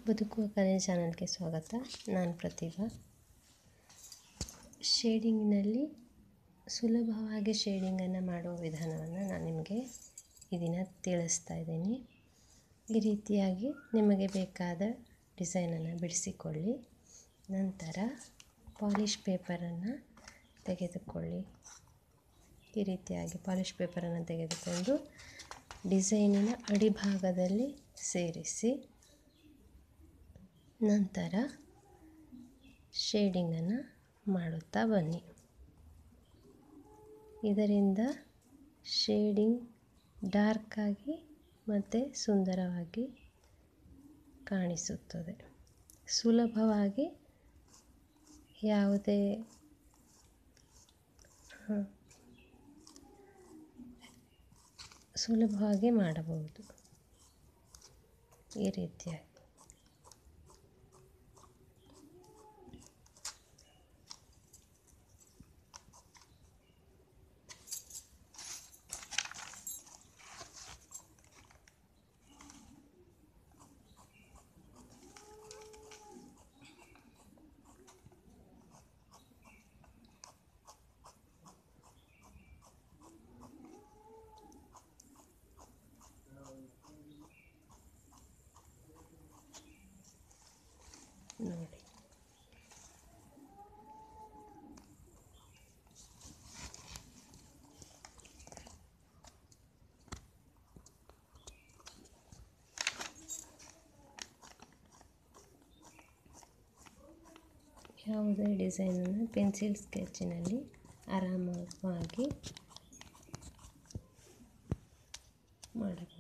ಬದುಕುವ ಕಲೆ ಚಾನಲ್ಗೆ ಸ್ವಾಗತ ನಾನು ಪ್ರತಿಭಾ ಶೇಡಿಂಗ್ನಲ್ಲಿ ಸುಲಭವಾಗಿ ಶೇಡಿಂಗನ್ನು ಮಾಡುವ ವಿಧಾನವನ್ನು ನಾನು ನಿಮಗೆ ಈ ದಿನ ತಿಳಿಸ್ತಾ ಇದ್ದೀನಿ ಈ ರೀತಿಯಾಗಿ ನಿಮಗೆ ಬೇಕಾದ ಡಿಸೈನನ್ನು ಬಿಡಿಸಿಕೊಳ್ಳಿ ನಂತರ ಪಾಲಿಷ್ ಪೇಪರನ್ನು ತೆಗೆದುಕೊಳ್ಳಿ ಈ ರೀತಿಯಾಗಿ ಪಾಲಿಷ್ ಪೇಪರನ್ನು ತೆಗೆದುಕೊಂಡು ಡಿಸೈನಿನ ಅಡಿಭಾಗದಲ್ಲಿ ಸೇರಿಸಿ ನಂತರ ಶೇಡಿಂಗನ್ನು ಮಾಡುತ್ತಾ ಬನ್ನಿ ಇದರಿಂದ ಶೇಡಿಂಗ್ ಡಾರ್ಕಾಗಿ ಮತ್ತು ಸುಂದರವಾಗಿ ಕಾಣಿಸುತ್ತದೆ ಸುಲಭವಾಗಿ ಯಾವುದೇ ಹ, ಸುಲಭವಾಗಿ ಮಾಡಬಹುದು ಈ ರೀತಿಯಾಗಿ ನೋಡಿ ಯಾವುದೇ ಡಿಸೈನನ್ನು ಪೆನ್ಸಿಲ್ ಸ್ಕೆಚ್ಚಿನಲ್ಲಿ ಆರಾಮವಾಗಿ ಮಾಡಬಹುದು